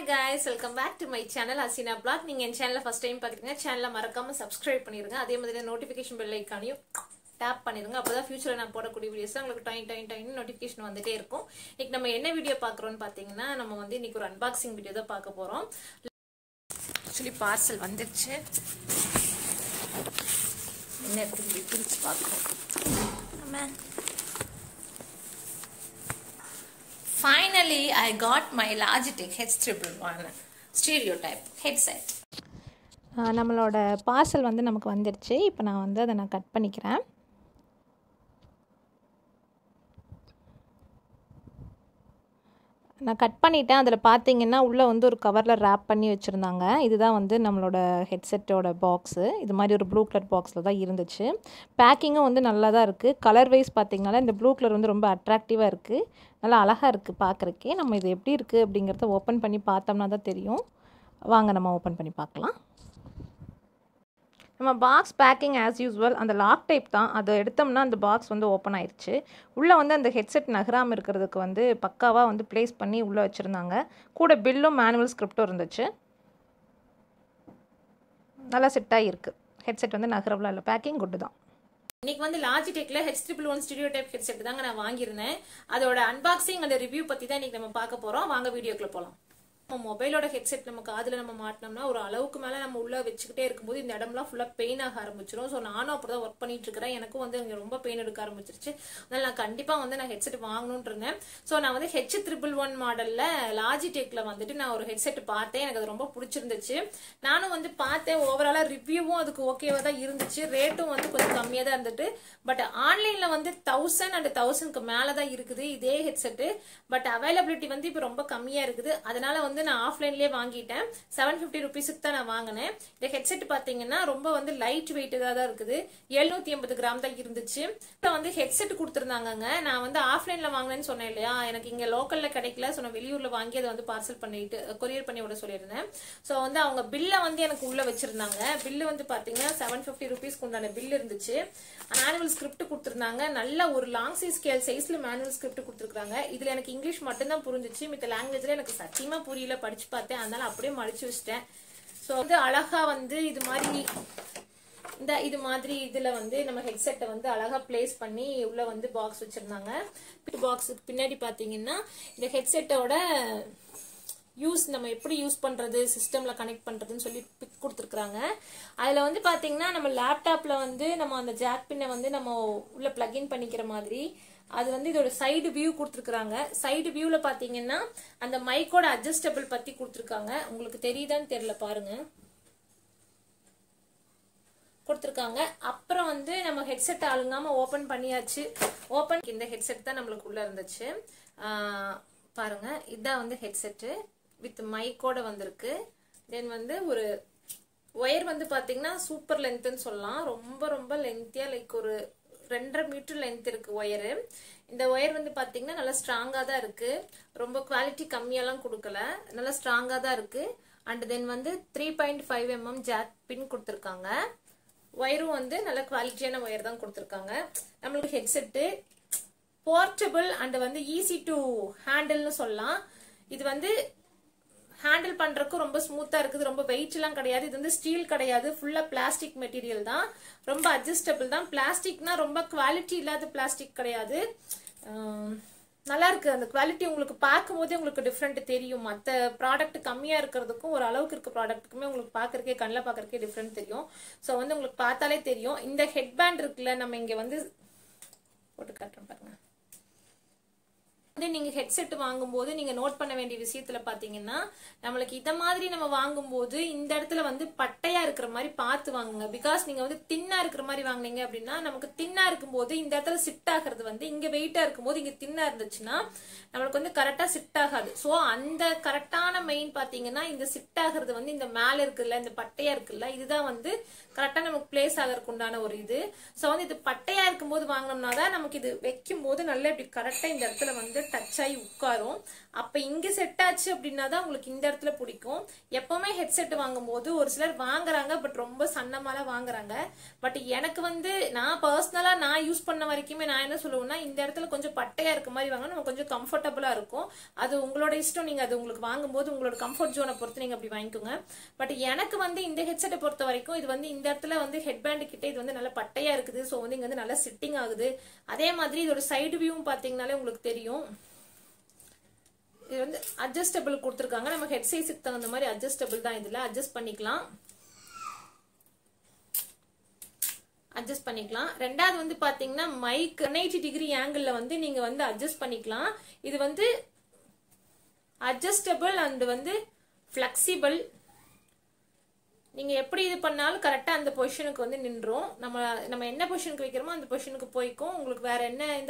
guys welcome back to my channel Haseena vlog நீங்க என் சேனலை ஃபர்ஸ்ட் டைம் பாக்குறீங்க சேனலை மறக்காம சப்ஸ்கிரைப் பண்ணிருங்க அதே மாதிரி நோட்டிபிகேஷன் பெல் ஐக்கானையும் டேப் பண்ணிருங்க அப்பதான் ஃபியூச்சர்ல நான் போடக்கூடிய வீடியோஸ் உங்களுக்கு டைம் டைம் டைம் நோட்டிபிகேஷன் வந்துட்டே இருக்கும் இன்னைக்கு நம்ம என்ன வீடியோ பாக்குறோம்னு பாத்தீங்கன்னா நம்ம வந்து இன்னைக்கு ஒரு அன்பாக்சிங் வீடியோ தான் பார்க்க போறோம் ஆக்சுவலி பார்சல் வந்துருச்சு என்ன எப்படி பிரிச்சு பார்க்குறோம் ஆமா finally I got my Logitech H311 stereotype headset நம்மளோட பார்சல் வந்து நமக்கு வந்துடுச்சு இப்போ நான் வந்து அதை நான் கட் பண்ணிக்கிறேன் நான் கட் பண்ணிட்டேன் அதில் பார்த்தீங்கன்னா உள்ளே வந்து ஒரு கவரில் ரேப் பண்ணி வச்சுருந்தாங்க இதுதான் வந்து நம்மளோட ஹெட்செட்டோட பாக்ஸு இது மாதிரி ஒரு ப்ளூ கலர் பாக்ஸில் தான் இருந்துச்சு பேக்கிங்கும் வந்து நல்லா தான் இருக்குது கலர் வைஸ் பார்த்தீங்கன்னா இந்த ப்ளூ கலர் வந்து ரொம்ப அட்ராக்டிவாக இருக்குது நல்லா அழகாக இருக்குது பார்க்குறக்கே நம்ம இது எப்படி இருக்குது அப்படிங்கிறத ஓப்பன் பண்ணி பார்த்தோம்னா தான் தெரியும் வாங்க நம்ம ஓப்பன் பண்ணி பார்க்கலாம் நம்ம பாக்ஸ் பேக்கிங் ஆஸ் யூஸ்வல் அந்த லாக் டைப் தான் அதை எடுத்தோம்னா அந்த பாக்ஸ் வந்து ஓப்பன் ஆயிடுச்சு உள்ளே வந்து அந்த ஹெட்செட் நகராமல் இருக்கிறதுக்கு வந்து பக்காவாக வந்து ப்ளேஸ் பண்ணி உள்ளே வச்சுருந்தாங்க கூட பில்லும் மேனுவல் ஸ்கிரிப்டும் இருந்துச்சு நல்லா செட்டாகி இருக்குது ஹெட்செட் வந்து நகரவில் இல்லை பேக்கிங் குட்டு தான் இன்னைக்கு வந்து லாஜிடெக்ல H triple one studio type headset தாங்க நான் வாங்கியிருந்தேன் அதோட அன்பாக்சிங் அந்த ரிவ்யூ பத்தி தான் இன்னைக்கு நம்ம பார்க்க போறோம் வாங்க வீடியோக்குள்ள போலாம் நம்ம மொபைலோட ஹெட்செட் நம்ம காதுல நம்ம மாட்டினோம்னா ஒரு அளவுக்கு மேல நம்ம உள்ள வச்சுக்கிட்டே இருக்கும்போது இந்த இடம்லாம் ஃபுல்லா பெயின் ஆக ஆரம்பிச்சிடும் ஸோ நானும் அப்படிதான் ஒர்க் பண்ணிட்டு இருக்கிறேன் எனக்கும் வந்து இங்க ரொம்ப பெயின் எடுக்க ஆரம்பிச்சிருச்சு அதனால நான் கண்டிப்பா வந்து நான் ஹெட்செட் வாங்கணும்னு இருந்தேன் ஸோ நான் வந்து ஹெச் ட்ரிபிள் ஒன் மாடல்ல லாஜிடெக்ல வந்துட்டு நான் ஒரு ஹெட்செட் பார்த்தேன் எனக்கு அது ரொம்ப பிடிச்சிருந்துச்சு நானும் வந்து பார்த்தேன் ஓவராலா ரிவ்யூவும் அதுக்கு ஓகேவா தான் இருந்துச்சு ரேட்டும் வந்து கொஞ்சம் கம்மியா தான் இருந்துட்டு பட் ஆன்லைன்ல வந்து தௌசண்ட் அண்ட் தௌசண்ட்க்கு மேலதான் இருக்குது இதே ஹெட்செட் பட் அவைலபிலிட்டி வந்து இப்போ ரொம்ப கம்மியா இருக்குது அதனால வந்து நான் ஆஃப்லைன்லயே வாங்கிட்டேன் செவன் பிப்டி ருபீஸுக்கு தான் நான் வாங்கினேன் இந்த ஹெட்செட் பாத்தீங்கன்னா ரொம்ப வந்து லைட் வெயிட்டதா தான் இருக்குது எழுநூத்தி எண்பது கிராம் தான் இருந்துச்சு இப்போ வந்து ஹெட்செட் கொடுத்துருந்தாங்கங்க நான் வந்து ஆஃப்லைன்ல வாங்கினேன்னு சொன்னேன் இல்லையா எனக்கு இங்க லோக்கல்ல கிடைக்கல ஸோ நான் வெளியூர்ல வாங்கி அதை வந்து பார்சல் பண்ணிட்டு கொரியர் பண்ணி விட சொல்லியிருந்தேன் ஸோ வந்து அவங்க பில்லை வந்து எனக்கு உள்ள வச்சிருந்தாங்க பில்லு வந்து பாத்தீங்கன்னா செவன் பிப்டி ருபீஸ்க்கு உண்டான பில் இருந்துச்சு மேனுவல் ஸ்கிரிப்ட் கொடுத்துருந்தாங்க நல்ல ஒரு லாங் சைஸ் ஸ்கேல் சைஸ்ல மேனுவல் ஸ்கிரிப்ட் கொடுத்துருக்காங்க இதுல எனக்கு இங்கிலீஷ் மட்டும்தான் புரிஞ்சிச்சு மித்த லாங்குவேஜ்ல எனக்கு சத்தியமா புரியல படிச்சு பார்த்தேன் அதனால அப்படியே மடிச்சு வச்சிட்டேன் ஸோ வந்து அழகா வந்து இது மாதிரி இந்த இது மாதிரி இதுல வந்து நம்ம ஹெட்செட்டை வந்து அழகா பிளேஸ் பண்ணி உள்ள வந்து பாக்ஸ் வச்சிருந்தாங்க பாக்ஸுக்கு பின்னாடி பாத்தீங்கன்னா இந்த ஹெட்செட்டோட யூஸ் நம்ம எப்படி யூஸ் பண்றது சிஸ்டம்ல கனெக்ட் பண்றதுன்னு சொல்லி பிக் கொடுத்துருக்காங்க அதுல வந்து பாத்தீங்கன்னா நம்ம லேப்டாப்ல வந்து நம்ம அந்த ஜாக் பின்னை வந்து நம்ம உள்ள பிளக்இன் பண்ணிக்கிற மாதிரி அது வந்து இதோட சைடு வியூ கொடுத்துருக்காங்க சைடு வியூல பாத்தீங்கன்னா அந்த மைக்கோட அட்ஜஸ்டபிள் பத்தி கொடுத்துருக்காங்க உங்களுக்கு தெரியுதான்னு தெரியல பாருங்க கொடுத்துருக்காங்க அப்புறம் வந்து நம்ம ஹெட்செட் அழுங்காம ஓபன் பண்ணியாச்சு ஓபன் இந்த ஹெட்செட் தான் நம்மளுக்கு உள்ள இருந்துச்சு பாருங்க இதான் வந்து ஹெட்செட்டு வித் மைக்கோட வந்திருக்கு தென் வந்து ஒரு ஒயர் வந்து பாத்தீங்கன்னா சூப்பர் லென்த்னு சொல்லலாம் ரொம்ப ரொம்ப லென்த்தியா லைக் ஒரு ரெண்டரை மீட்டர் லென்த் இருக்கு ஒயரு இந்த ஒயர் வந்து பாத்தீங்கன்னா நல்லா ஸ்ட்ராங்கா தான் இருக்கு ரொம்ப குவாலிட்டி கம்மியெல்லாம் கொடுக்கல நல்லா ஸ்ட்ராங்கா தான் இருக்கு அண்ட் தென் வந்து three point five mm jack pin கொடுத்துருக்காங்க ஒயரும் வந்து நல்ல குவாலிட்டியான ஒயர் தான் கொடுத்துருக்காங்க நம்மளுக்கு ஹெட்செட்டு போர்ட்டபிள் அண்ட் வந்து ஈஸி டு ஹேண்டில்னு சொல்லலாம் இது வந்து ஹேண்டில் பண்றதுக்கு ரொம்ப ஸ்மூத்தா இருக்குது ரொம்ப வெயிட் எல்லாம் கிடையாது இது வந்து ஸ்டீல் கிடையாது ஃபுல்லா பிளாஸ்டிக் மெட்டீரியல் தான் ரொம்ப அட்ஜஸ்டபிள் தான் பிளாஸ்டிக்னா ரொம்ப குவாலிட்டி இல்லாத பிளாஸ்டிக் கிடையாது நல்லா இருக்கு அந்த குவாலிட்டி உங்களுக்கு பார்க்கும் போதே உங்களுக்கு டிஃப்ரெண்ட் தெரியும் மற்ற ப்ராடக்ட் கம்மியா இருக்கிறதுக்கும் ஒரு அளவுக்கு இருக்க ப்ராடக்ட்டுக்குமே உங்களுக்கு பாக்குறக்கே கண்ணில் பாக்குறக்கே டிஃப்ரெண்ட் தெரியும் ஸோ வந்து உங்களுக்கு பார்த்தாலே தெரியும் இந்த ஹெட் பேண்ட் இருக்குல்ல நம்ம இங்க வந்து போட்டு காட்டுறோம் பாருங்க வந்து நீங்க ஹெட்செட் வாங்கும்போது நீங்க நோட் பண்ண வேண்டிய விஷயத்துல பாத்தீங்கன்னா நம்மளுக்கு இத மாதிரி நம்ம வாங்கும்போது இந்த இடத்துல வந்து பட்டையா இருக்கிற மாதிரி பார்த்து வாங்குங்க பிகாஸ் நீங்க வந்து தின்னா இருக்கிற மாதிரி வாங்குனீங்க அப்படின்னா நமக்கு தின்னா இருக்கும்போது இந்த இடத்துல சிட் ஆகிறது வந்து இங்க வெயிட்டா இருக்கும்போது இங்க தின்னா இருந்துச்சுன்னா நம்மளுக்கு வந்து கரெக்டா சிட் ஆகாது சோ அந்த கரெக்டான மெயின் பாத்தீங்கன்னா இந்த சிட் ஆகிறது வந்து இந்த மேல இருக்குல்ல இந்த பட்டையா இருக்குல்ல இதுதான் வந்து கரெக்டா நமக்கு பிளேஸ் ஆகிறதுக்கு உண்டான ஒரு இது சோ வந்து இது பட்டையா இருக்கும்போது வாங்கினோம்னா தான் நமக்கு இது வைக்கும் போது நல்லா இப்படி கரெக்டா இந்த இடத்துல வந்து டச் ஆகி உட்காரும் அப்ப இங்க செட் ஆச்சு அப்படின்னா தான் உங்களுக்கு இந்த இடத்துல பிடிக்கும் எப்பவுமே ஹெட்செட் வாங்கும்போது ஒரு சிலர் வாங்குறாங்க பட் ரொம்ப சன்னமால வாங்குறாங்க பட் எனக்கு வந்து நான் பர்சனலா நான் யூஸ் பண்ண வரைக்குமே நான் என்ன சொல்லுவேன்னா இந்த இடத்துல கொஞ்சம் பட்டையா இருக்க மாதிரி வாங்க நம்ம கொஞ்சம் கம்ஃபர்டபுளா இருக்கும் அது உங்களோட இஷ்டம் நீங்க அது உங்களுக்கு வாங்கும்போது உங்களோட கம்ஃபர்ட் ஜோனை பொறுத்து நீங்க அப்படி வாங்கிக்கோங்க பட் எனக்கு வந்து இந்த ஹெட்செட்டை பொறுத்த வரைக்கும் இது வந்து இந்த இடத்துல வந்து ஹெட்பேண்ட் கிட்ட இது வந்து நல்ல பட்டையா இருக்குது ஸோ வந்து இங்க வந்து நல்லா சிட்டிங் ஆகுது அதே மாதிரி இதோட சைடு வியூவும் பாத்தீங்கன்னாலே உங்களுக்கு தெரியும் இது வந்து அட்ஜஸ்டபிள் கொடுத்துருக்காங்க நம்ம ஹெட் சைஸுக்கு தகுந்த மாதிரி அட்ஜஸ்டபிள் தான் இதுல அட்ஜஸ்ட் பண்ணிக்கலாம் அட்ஜஸ்ட் பண்ணிக்கலாம் ரெண்டாவது வந்து பாத்தீங்கன்னா mike one eighty degree angle வந்து நீங்க வந்து அட்ஜஸ்ட் பண்ணிக்கலாம் இது வந்து அட்ஜஸ்டபிள் அண்ட் வந்து ஃபிளெக்சிபிள் நீங்க எப்படி இது பண்ணாலும் கரெக்டா அந்த பொசிஷனுக்கு வந்து நின்றோம் நம்ம நம்ம என்ன பொசிஷனுக்கு வைக்கிறோமோ அந்த பொசிஷனுக்கு போய்க்கும் உங்களுக்கு வேற என்ன இந்த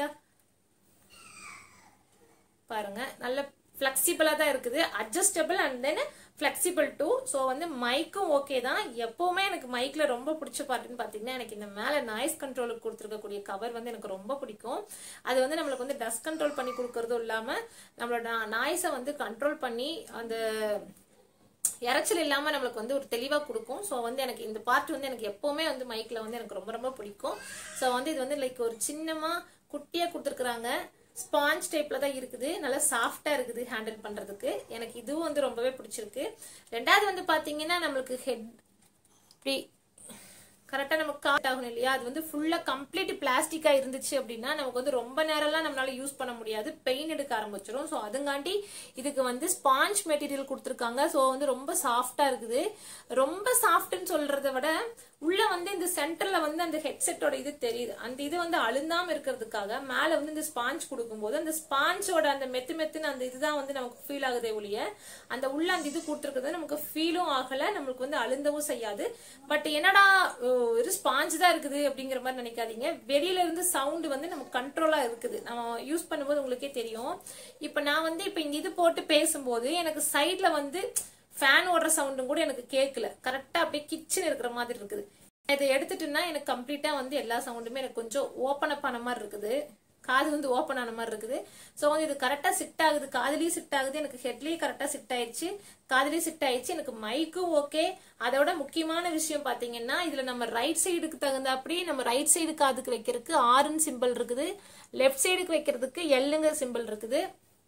பாருங்க நல்ல ஃபிளெக்சிபிளா தான் இருக்குது adjustable and then flexible too so வந்து மைக்கும் ஓகே தான் எப்பவுமே எனக்கு மைக்ல ரொம்ப பிடிச்ச பார்ட்டுன்னு பார்த்தீங்கன்னா எனக்கு இந்த மேலே நாய்ஸ் கண்ட்ரோலுக்கு கொடுத்துருக்கக்கூடிய கவர் வந்து எனக்கு ரொம்ப பிடிக்கும் அது வந்து நம்மளுக்கு வந்து டஸ்ட் கண்ட்ரோல் பண்ணி கொடுக்கறதும் இல்லாமல் நம்மளோட நாய்ஸை வந்து கண்ட்ரோல் பண்ணி அந்த இறைச்சல் இல்லாம நம்மளுக்கு வந்து ஒரு தெளிவா கொடுக்கும் ஸோ வந்து எனக்கு இந்த பார்ட் வந்து எனக்கு எப்பவுமே வந்து மைக்ல வந்து எனக்கு ரொம்ப ரொம்ப பிடிக்கும் ஸோ வந்து இது வந்து லைக் ஒரு சின்னமா குட்டியா கொடுத்துருக்குறாங்க ஸ்பாஞ்ச் டைப்ல தான் இருக்குது நல்லா சாஃப்டா இருக்குது ஹேண்டில் பண்றதுக்கு எனக்கு இதுவும் வந்து ரொம்பவே பிடிச்சிருக்கு ரெண்டாவது வந்து பாத்தீங்கன்னா நம்மளுக்கு ஹெட் இப்படி கரெக்டாக நமக்கு காட் ஆகணும் இல்லையா அது வந்து ஃபுல்லாக கம்ப்ளீட் பிளாஸ்டிக்கா இருந்துச்சு அப்படின்னா நமக்கு வந்து ரொம்ப நேரம்லாம் நம்மளால யூஸ் பண்ண முடியாது பெயின் எடுக்க ஆரம்பிச்சிடும் ஸோ அதுங்காண்டி இதுக்கு வந்து ஸ்பாஞ்ச் மெட்டீரியல் கொடுத்துருக்காங்க ஸோ வந்து ரொம்ப சாஃப்டா இருக்குது ரொம்ப சாஃப்ட்னு சொல்றதை விட உள்ள வந்து இந்த சென்டர்ல வந்து அந்த ஹெட்செட்டோட இது தெரியுது அந்த இது வந்து அழுந்தாம இருக்கிறதுக்காக மேல வந்து இந்த ஸ்பாஞ்ச் கொடுக்கும்போது அந்த ஸ்பாஞ்சோட அந்த மெத்து மெத்துன்னு அந்த இதுதான் வந்து நமக்கு ஃபீல் ஆகுதே ஒழிய அந்த உள்ள அந்த இது கொடுத்துருக்கிறது நமக்கு ஃபீலும் ஆகல நம்மளுக்கு வந்து அழுந்தவும் செய்யாது பட் என்னடா ஒரு ஸ்பாஞ்ச் தான் இருக்குது அப்படிங்கிற மாதிரி நினைக்காதீங்க வெளியில இருந்து சவுண்ட் வந்து நமக்கு கண்ட்ரோலா இருக்குது நம்ம யூஸ் பண்ணும்போது உங்களுக்கே தெரியும் இப்ப நான் வந்து இப்ப இங்க இது போட்டு பேசும்போது எனக்கு சைட்ல வந்து ஃபேன் ஓடுற சவுண்டும் கூட எனக்கு கேட்கல கரெக்டா அப்படியே கிச்சன் இருக்கிற மாதிரி இருக்குது இதை எடுத்துட்டுன்னா எனக்கு கம்ப்ளீட்டா வந்து எல்லா சவுண்டுமே எனக்கு கொஞ்சம் ஓப்பன் அப் ஆன மாதிரி இருக்குது காது வந்து ஓப்பன் ஆன மாதிரி இருக்குது ஸோ வந்து இது கரெக்டா சிட் ஆகுது காதுலயும் சிட் ஆகுது எனக்கு ஹெட்லயும் கரெக்டா சிட் ஆயிடுச்சு காதுலயும் சிட் ஆயிடுச்சு எனக்கு மைக்கும் ஓகே அதோட முக்கியமான விஷயம் பாத்தீங்கன்னா இதுல நம்ம ரைட் சைடுக்கு தகுந்த அப்படி நம்ம ரைட் சைடு காதுக்கு வைக்கிறதுக்கு ஆறுன்னு சிம்பிள் இருக்குது லெஃப்ட் சைடுக்கு வைக்கிறதுக்கு எல்லுங்கிற சிம்பிள் இருக்குது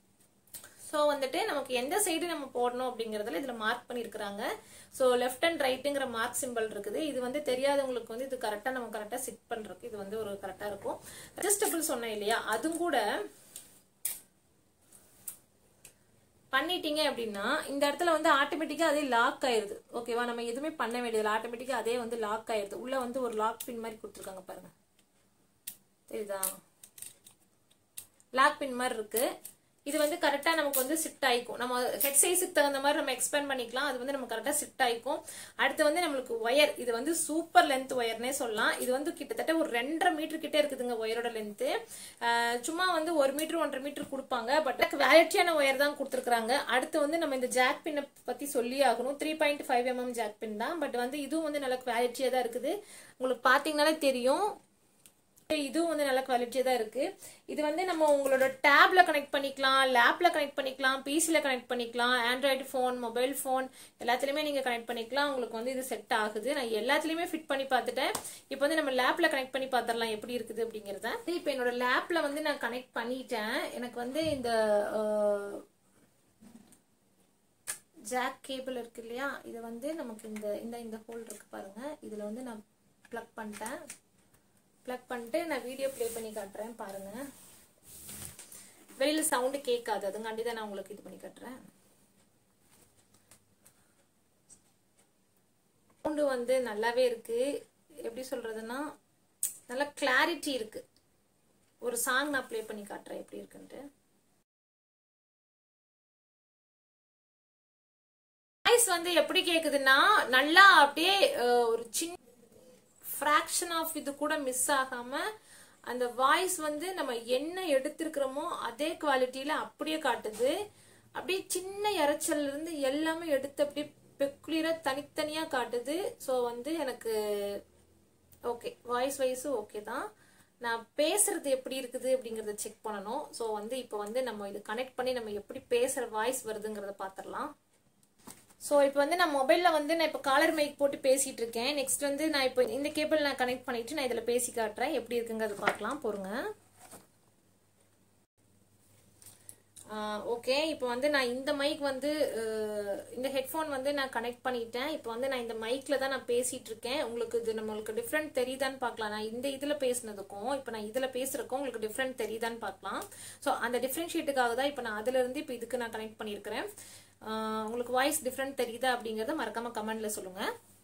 ஸோ வந்துட்டு நமக்கு எந்த சைடு நம்ம போடணும் அப்படிங்கறதுல இதுல மார்க் பண்ணிருக்கிறாங்க ஸோ லெஃப்ட் அண்ட் ரைட்டுங்கிற மார்க் சிம்பிள் இருக்குது இது வந்து தெரியாதவங்களுக்கு வந்து இது கரெக்டா நம்ம கரெக்டா சிட் பண்றதுக்கு இது வந்து ஒரு கரெக்டா இருக்கும் அட்ஜஸ்டபிள் சொன்னேன் இல்லையா அதுவும் கூட பண்ணிட்டீங்க அப்படின்னா இந்த இடத்துல வந்து ஆட்டோமேட்டிக்கா அதே லாக் ஆயிருது ஓகேவா நம்ம எதுவுமே பண்ண வேண்டியதில்லை ஆட்டோமேட்டிக்கா அதே வந்து லாக் ஆயிருது உள்ள வந்து ஒரு லாக் பின் மாதிரி கொடுத்துருக்காங்க பாருங்க தெரியுதா லாக் பின் மாதிரி இருக்கு இது வந்து கரெக்டா நமக்கு வந்து சிட் ஆயிக்கும் நம்ம ஹெட் சைஸுக்கு தகுந்த மாதிரி நம்ம எக்ஸ்பேண்ட் பண்ணிக்கலாம் அது வந்து நம்ம கரெக்டா சிட் ஆயிக்கும் அடுத்து வந்து நம்மளுக்கு ஒயர் இது வந்து சூப்பர் லென்த் ஒயர்னே சொல்லலாம் இது வந்து கிட்டத்தட்ட ஒரு ரெண்டரை மீட்டர் கிட்டே இருக்குதுங்க ஒயரோட லென்த்து சும்மா வந்து ஒரு மீட்டர் ஒன்றரை மீட்டர் கொடுப்பாங்க பட் வேலிட்டியான ஒயர் தான் கொடுத்துருக்காங்க அடுத்து வந்து நம்ம இந்த ஜாக் பின்னை பத்தி சொல்லி ஆகணும் three point five mm jack pin தான் பட் வந்து இதுவும் வந்து நல்ல குவாலிட்டியா தான் இருக்குது உங்களுக்கு பாத்தீங்கன்னாலே தெரியும் இதுவும் வந்து நல்ல குவாலிட்டியா தான் இருக்கு இது வந்து நம்ம உங்களோட டேப்ல கனெக்ட் பண்ணிக்கலாம் லேப்ல கனெக்ட் பண்ணிக்கலாம் பிசில கனெக்ட் பண்ணிக்கலாம் ஆண்ட்ராய்டு ஃபோன் மொபைல் ஃபோன் எல்லாத்துலயுமே நீங்க கனெக்ட் பண்ணிக்கலாம் உங்களுக்கு வந்து இது செட் ஆகுது நான் எல்லாத்துலயுமே ஃபிட் பண்ணி பார்த்துட்டேன் இப்போ வந்து நம்ம லேப்ல கனெக்ட் பண்ணி பார்த்துடலாம் எப்படி இருக்குது அப்படிங்கறத இப்போ என்னோட லேப்ல வந்து நான் கனெக்ட் பண்ணிட்டேன் எனக்கு வந்து இந்த ஜாக் கேபிள் இருக்கு இல்லையா இது வந்து நமக்கு இந்த இந்த இந்த ஹோல் இருக்கு பாருங்க இதுல வந்து நான் பிளக் பண்ணிட்டேன் பிளக் பண்ணிட்டு நான் வீடியோ ப்ளே பண்ணி காட்டுறேன் பாருங்க வெளியில சவுண்டு கேட்காது அதுங்காண்டி தான் நான் உங்களுக்கு இது பண்ணி காட்டுறேன் சவுண்டு வந்து நல்லாவே இருக்கு எப்படி சொல்றதுன்னா நல்ல கிளாரிட்டி இருக்கு ஒரு சாங் நான் ப்ளே பண்ணி காட்டுறேன் எப்படி இருக்குன்ட்டு வாய்ஸ் வந்து எப்படி கேக்குதுன்னா நல்லா அப்படியே ஒரு சின்ன ஃப்ராக்ஷன் ஆஃப் இது கூட மிஸ் ஆகாம அந்த வாய்ஸ் வந்து நம்ம என்ன எடுத்திருக்கிறோமோ அதே குவாலிட்டியில அப்படியே காட்டுது அப்படியே சின்ன இறைச்சல்ல இருந்து எல்லாமே எடுத்து அப்படியே பெக்குலியரா தனித்தனியா காட்டுது ஸோ வந்து எனக்கு ஓகே வாய்ஸ் வைஸும் ஓகே தான் நான் பேசுறது எப்படி இருக்குது அப்படிங்கறத செக் பண்ணணும் ஸோ வந்து இப்போ வந்து நம்ம இது கனெக்ட் பண்ணி நம்ம எப்படி பேசுற வாய்ஸ் வருதுங்கிறத பார்த்துடலாம் ஸோ இப்போ வந்து நான் மொபைலில் வந்து நான் இப்போ காலர் மைக் போட்டு பேசிட்டு இருக்கேன் நெக்ஸ்ட் வந்து நான் இப்போ இந்த கேபிள் நான் கனெக்ட் பண்ணிட்டு நான் இதில் பேசி காட்டுறேன் எப்படி இருக்குங்கிறத பார்க்கலாம் பொறுங்க ஓகே இப்போ வந்து நான் இந்த மைக் வந்து அஹ், இந்த ஹெட்ஃபோன் வந்து நான் கனெக்ட் பண்ணிட்டேன் இப்போ வந்து நான் இந்த மைக்கில் தான் நான் பேசிட்டு இருக்கேன் உங்களுக்கு இது நம்மளுக்கு டிஃப்ரெண்ட் தெரியுதான்னு பார்க்கலாம் நான் இந்த இதில் பேசுனதுக்கும் இப்போ நான் இதில் பேசுறதுக்கும் உங்களுக்கு டிஃப்ரெண்ட் தெரியுதான்னு பார்க்கலாம் ஸோ அந்த டிஃப்ரென்ஷியேட்டுக்காக தான் இப்போ நான் அதுல இருந்து இப்போ இதுக்கு நான் கனெக்ட் பண்ணியிருக்கிறேன் அஹ், உங்களுக்கு வாய்ஸ் டிஃப்ரெண்ட் தெரியுதா அப்படிங்கறத மறக்காம கமெண்ட்ல சொல்லுங்க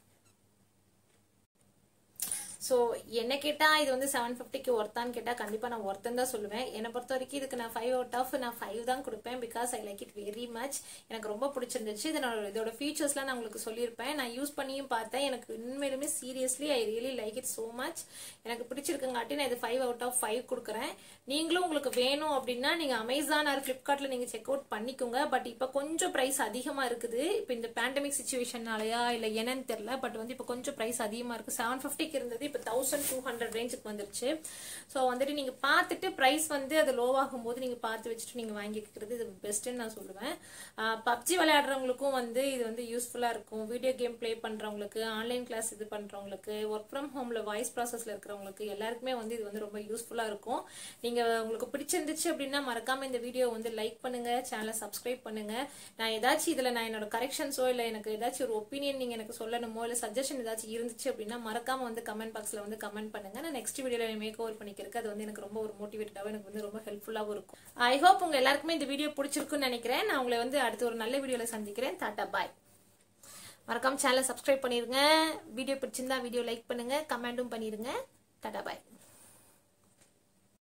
ஸோ என்ன கேட்டால் இது வந்து செவன் ஃபிஃப்டிக்கு ஒர்த்தான்னு கேட்டால் கண்டிப்பாக நான் ஒர்த்துன்னு தான் சொல்லுவேன் என்னை பொறுத்த வரைக்கும் இதுக்கு நான் ஃபைவ் அவுட் ஆஃப் நான் ஃபைவ் தான் கொடுப்பேன் because I like it very much எனக்கு ரொம்ப பிடிச்சிருந்துச்சு இதனோட இதோட ஃபீச்சர்ஸ்லாம் நான் உங்களுக்கு சொல்லியிருப்பேன் நான் யூஸ் பண்ணியும் பார்த்தேன் எனக்கு உண்மையிலுமே seriously I really like it so much எனக்கு பிடிச்சிருக்கங்காட்டி நான் இது ஃபைவ் அவுட் ஆஃப் ஃபைவ் கொடுக்குறேன் நீங்களும் உங்களுக்கு வேணும் அப்படின்னா நீங்கள் அமேசான் ஆர் ஃப்ளிப்கார்ட்டில் நீங்கள் செக் அவுட் பண்ணிக்கோங்க பட் இப்போ கொஞ்சம் ப்ரைஸ் அதிகமாக இருக்குது இப்போ இந்த பேண்டமிக் சுச்சுவேஷனாலயா இல்லை என்னன்னு தெரில பட் வந்து இப்போ கொஞ்சம் ப்ரைஸ் அதிகமாக இருக்குது செவன் ஃபிஃப்டிக்கு இருந்தது இப்போ தௌசண்ட் டூ ஹண்ட்ரட் ரேஞ்சுக்கு வந்துருச்சு ஸோ வந்துட்டு நீங்கள் பார்த்துட்டு ப்ரைஸ் வந்து அது லோவாகும் போது நீங்கள் பார்த்து வச்சுட்டு நீங்கள் வாங்கிக்கிறது இது பெஸ்ட்டுன்னு நான் சொல்லுவேன் பப்ஜி விளையாடுறவங்களுக்கும் வந்து இது வந்து யூஸ்ஃபுல்லாக இருக்கும் வீடியோ கேம் ப்ளே பண்ணுறவங்களுக்கு ஆன்லைன் கிளாஸ் இது பண்ணுறவங்களுக்கு ஒர்க் ஃப்ரம் ஹோமில் வாய்ஸ் ப்ராசஸில் இருக்கிறவங்களுக்கு எல்லாருக்குமே வந்து இது வந்து ரொம்ப யூஸ்ஃபுல்லாக இருக்கும் நீங்கள் உங்களுக்கு பிடிச்சிருந்துச்சு அப்படின்னா மறக்காம இந்த வீடியோ வந்து லைக் பண்ணுங்க சேனலை சப்ஸ்கிரைப் பண்ணுங்க நான் ஏதாச்சும் இதில் நான் என்னோட கரெக்ஷன்ஸோ இல்லை எனக்கு ஏதாச்சும் ஒரு ஒப்பீனியன் நீங்கள் எனக்கு சொல்லணுமோ இல்லை சஜஷன் ஏதாச்சும் இருந்துச்சு அப்படின்னா மறக்காம வந்து கமெண்ட் பாக்ஸில் வந்து கமெண்ட் பண்ணுங்க நான் நெக்ஸ்ட் வீடியோவில் மேக் ஓவர் பண்ணிக்கிறதுக்கு அது வந்து எனக்கு ரொம்ப ஒரு மோட்டிவேட்டடாகவும் எனக்கு வந்து ரொம்ப ஹெல்ப்ஃபுல்லாகவும் இருக்கும் ஐ ஹோப் உங்க எல்லாருக்குமே இந்த வீடியோ பிடிச்சிருக்குன்னு நினைக்கிறேன் நான் உங்களை வந்து அடுத்து ஒரு நல்ல வீடியோவில் சந்திக்கிறேன் டாட்டா பாய் மறக்காம சேனலை சப்ஸ்கிரைப் பண்ணிருங்க வீடியோ பிடிச்சிருந்தா வீடியோ லைக் பண்ணுங்க கமெண்ட்டும் பண்ணிருங்க டாடா பாய்